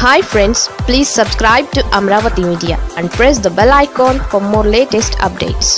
hi friends please subscribe to Amaravati media and press the bell icon for more latest updates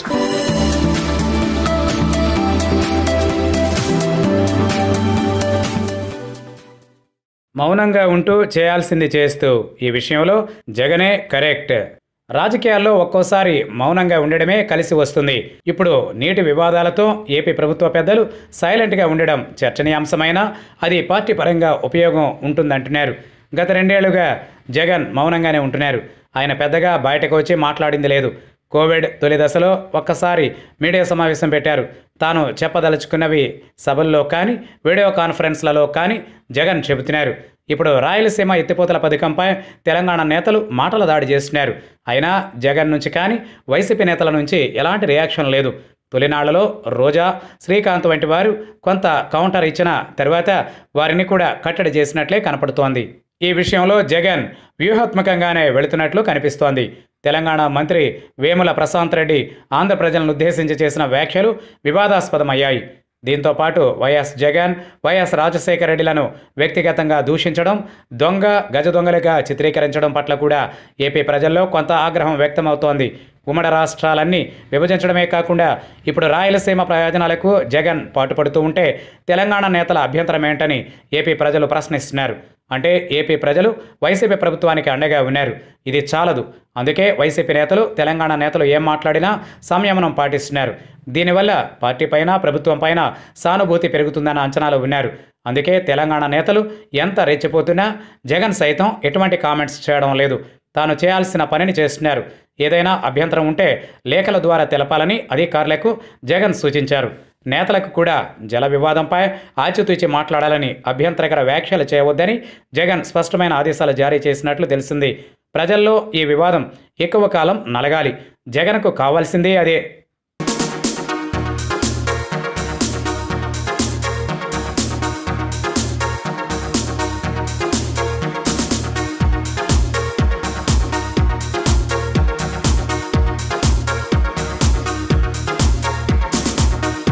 మౌనంగా ఉంటూ చేయాల్సింది చేస్తూ ఈ విషయంలో జగనే కరెక్ట్ రాజకీయాల్లో ఒక్కోసారి మౌనంగా ఉండడమే కలిసి వస్తుంది ఇప్పుడు నీటి వివాదాలతో ఏపీ ప్రభుత్వ పెద్దలు సైలెంట్గా ఉండడం చర్చనీయాంశమైన అది పార్టీ పరంగా ఉపయోగం ఉంటుందంటున్నారు గత రెండేళ్లుగా జగన్ మౌనంగానే ఉంటున్నారు ఆయన పెద్దగా బయటకు వచ్చి మాట్లాడింది లేదు కోవిడ్ తొలి దశలో ఒక్కసారి మీడియా సమావేశం పెట్టారు తాను చెప్పదలుచుకున్నవి సభల్లో కానీ వీడియో కాన్ఫరెన్స్లలో కానీ జగన్ చెబుతున్నారు ఇప్పుడు రాయలసీమ ఎత్తిపోతల పథకంపై తెలంగాణ నేతలు మాటల దాడి చేస్తున్నారు అయినా జగన్ నుంచి కానీ వైసీపీ నేతల నుంచి ఎలాంటి రియాక్షన్ లేదు తొలినాళ్లలో రోజా శ్రీకాంత్ వంటి వారు కొంత కౌంటర్ ఇచ్చిన తర్వాత వారిని కూడా కట్టడి చేసినట్లే కనపడుతోంది ఈ విషయంలో జగన్ వ్యూహాత్మకంగానే వెళుతున్నట్లు కనిపిస్తోంది తెలంగాణ మంత్రి వేముల ప్రశాంత్ రెడ్డి ఆంధ్ర ప్రజలను ఉద్దేశించి చేసిన వ్యాఖ్యలు వివాదాస్పదమయ్యాయి దీంతో పాటు వైఎస్ జగన్ వైఎస్ రాజశేఖర రెడ్డిలను వ్యక్తిగతంగా దూషించడం దొంగ గజ దొంగలుగా చిత్రీకరించడం పట్ల కూడా ఏపీ ప్రజల్లో కొంత ఆగ్రహం వ్యక్తమవుతోంది ఉమ్మడి రాష్ట్రాలన్నీ విభజించడమే కాకుండా ఇప్పుడు రాయలసీమ ప్రయోజనాలకు జగన్ పాటుపడుతూ ఉంటే తెలంగాణ నేతల అభ్యంతరం ఏంటని ఏపీ ప్రజలు ప్రశ్నిస్తున్నారు అంటే ఏపీ ప్రజలు వైసీపీ ప్రభుత్వానికి అండగా ఉన్నారు ఇది చాలదు అందుకే వైసీపీ నేతలు తెలంగాణ నేతలు ఏం మాట్లాడినా సంయమనం పాటిస్తున్నారు దీనివల్ల పార్టీ పైన ప్రభుత్వం పైన సానుభూతి పెరుగుతుందన్న అంచనాలు ఉన్నారు అందుకే తెలంగాణ నేతలు ఎంత రెచ్చిపోతున్నా జగన్ సైతం ఎటువంటి కామెంట్స్ చేయడం లేదు తాను చేయాల్సిన పనిని చేస్తున్నారు ఏదైనా అభ్యంతరం ఉంటే లేఖల ద్వారా తెలపాలని అధికారులకు జగన్ సూచించారు నేతలకు కూడా జల వివాదంపై ఆచితూచి మాట్లాడాలని అభ్యంతరకర వ్యాఖ్యలు చేయవద్దని జగన్ స్పష్టమైన ఆదేశాలు జారీ చేసినట్లు తెలిసింది ప్రజల్లో ఈ వివాదం ఎక్కువ కాలం నలగాలి జగన్కు కావాల్సిందే అదే